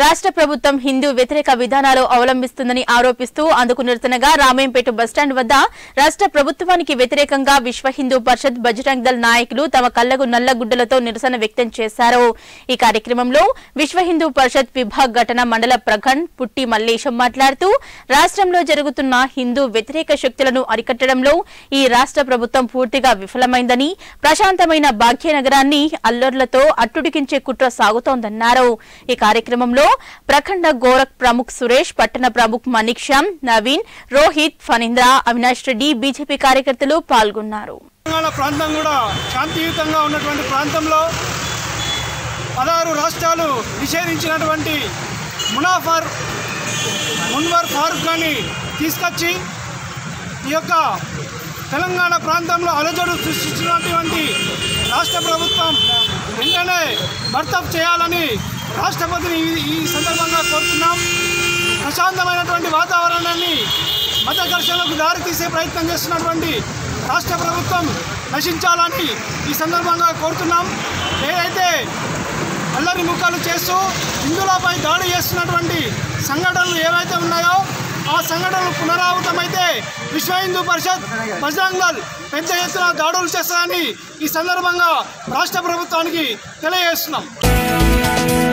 రాష్ట్ర ప్రభుత్వం హిందూ వ్యతిరేక విధానాలు అవలంబిస్తుందని ఆరోపిస్తూ అందుకు నిరసనగా రామేంపేట బస్టాండ్ వద్ద రాష్ట్ర ప్రభుత్వానికి వ్యతిరేకంగా విశ్వ హిందూ పరిషత్ బజరంగ్ దళ్ నాయకులు తమ కళ్లకు నల్లగుడ్డలతో నిరసన వ్యక్తం చేశారు ఈ కార్యక్రమంలో విశ్వ హిందూ పరిషత్ విభాగ్ ఘటన మండల ప్రఖండ్ పుట్టి మల్లేశం మాట్లాడుతూ రాష్ట్రంలో జరుగుతున్న హిందూ వ్యతిరేక శక్తులను అరికట్టడంలో ఈ రాష్ట్ర ప్రభుత్వం పూర్తిగా విఫలమైందని ప్రశాంతమైన భాగ్యనగరాన్ని అల్లర్లతో అట్టుడికించే కుట్ర సాగుతోందన్నారు ఈ కార్యక్రమంలో ప్రఖండ గోరఖ్ ప్రముఖ్ సురేష్ పట్టణ ప్రముఖ్ మనీక్ శ్యామ్ నవీన్ రోహిత్ ఫణీంద్ర అవినాష్ రెడ్డి బీజేపీ కార్యకర్తలు పాల్గొన్నారు తెలంగాణ ప్రాంతం కూడా శాంతియుతంగా ఉన్నటువంటి ప్రాంతంలో పదహారు రాష్ట్రాలు నిషేధించినటువంటి మునాఫర్ మున్వర్ ఫారూక్ గాని తీసుకొచ్చి ఈ యొక్క తెలంగాణ ప్రాంతంలో అలజడు సృష్టించినటువంటి రాష్ట్ర ప్రభుత్వం వెంటనే బర్తఫ్ చేయాలని రాష్ట్రపతిని ఈ- ఈ సందర్భంగా కోరుతున్నాం ప్రశాంతమైనటువంటి వాతావరణాన్ని మత ఘర్షణలకు దారితీసే ప్రయత్నం చేస్తున్నటువంటి రాష్ట్ర ప్రభుత్వం నశించాలని ఈ సందర్భంగా కోరుతున్నాం ఏదైతే అల్లరి ముఖాలు చేస్తూ హిందువులపై దాడి చేస్తున్నటువంటి సంఘటనలు ఏవైతే ఉన్నాయో ఆ సంఘటనలు పునరావృతమైతే విశ్వ హిందూ పరిషత్ బజరంగ్ దళ్ పెద్ద ఎత్తున దాడులు చేస్తారని ఈ సందర్భంగా రాష్ట్ర ప్రభుత్వానికి తెలియజేస్తున్నాం